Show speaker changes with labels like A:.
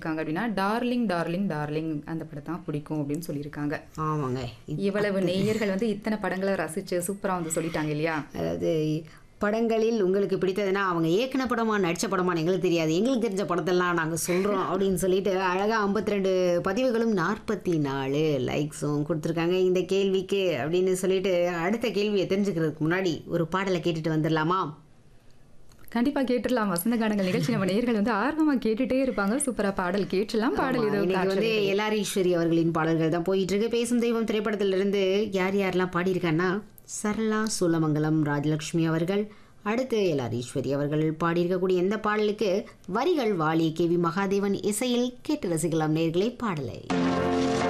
A: சொல்லியிருக்காங்க அப்படின்னா darling darling darling அந்த படம் தான் பிடிக்கும் அப்படின்னு சொல்லியிருக்காங்க
B: ஆமாங்க
A: இவ்வளவு நேயர்கள் வந்து இத்தனை படங்களை ரசிச்சு சூப்பரா வந்து சொல்லிட்டாங்க இல்லையா
B: அதாவது படங்களில் உங்களுக்கு பிடித்ததுன்னா அவங்க ஏக்கின படமா நடித்த படமான்னு எங்களுக்கு தெரியாது எங்களுக்கு தெரிஞ்ச படத்தெல்லாம் நாங்கள் சொல்கிறோம் அப்படின்னு சொல்லிட்டு அழகாக ஐம்பத்தி ரெண்டு பதிவுகளும் நாற்பத்தி நாலு லைக்ஸும் கொடுத்துருக்காங்க இந்த கேள்விக்கு அப்படின்னு சொல்லிட்டு அடுத்த கேள்வியை தெரிஞ்சுக்கிறதுக்கு முன்னாடி ஒரு பாடலை கேட்டுட்டு வந்துடலாமா
A: கண்டிப்பா கேட்டுடலாம் வசந்த கானங்கள் நிகழ்ச்சி நம்ம நேயர்கள் வந்து ஆர்வமா கேட்டுட்டே இருப்பாங்க சூப்பரா பாடல் கேட்டுலாம் பாடல் ஏதோ
B: இன்னைக்கு வந்து எல்லார் ஈஸ்வரி அவர்களின் பாடல்கள் தான் போயிட்டு இருக்கு பேசும் தெய்வம் திரைப்படத்திலிருந்து யார் யாரெல்லாம் பாடியிருக்காங்கன்னா சரளா சூலமங்கலம் ராஜலக்ஷ்மி அவர்கள் அடுத்து எல்லார் ஈஸ்வரி அவர்கள் பாடியிருக்கக்கூடிய எந்த பாடலுக்கு வரிகள் வாலி கே வி மகாதேவன் இசையில் கேட்டு ரசிக்கலாம் நேர்களை பாடலை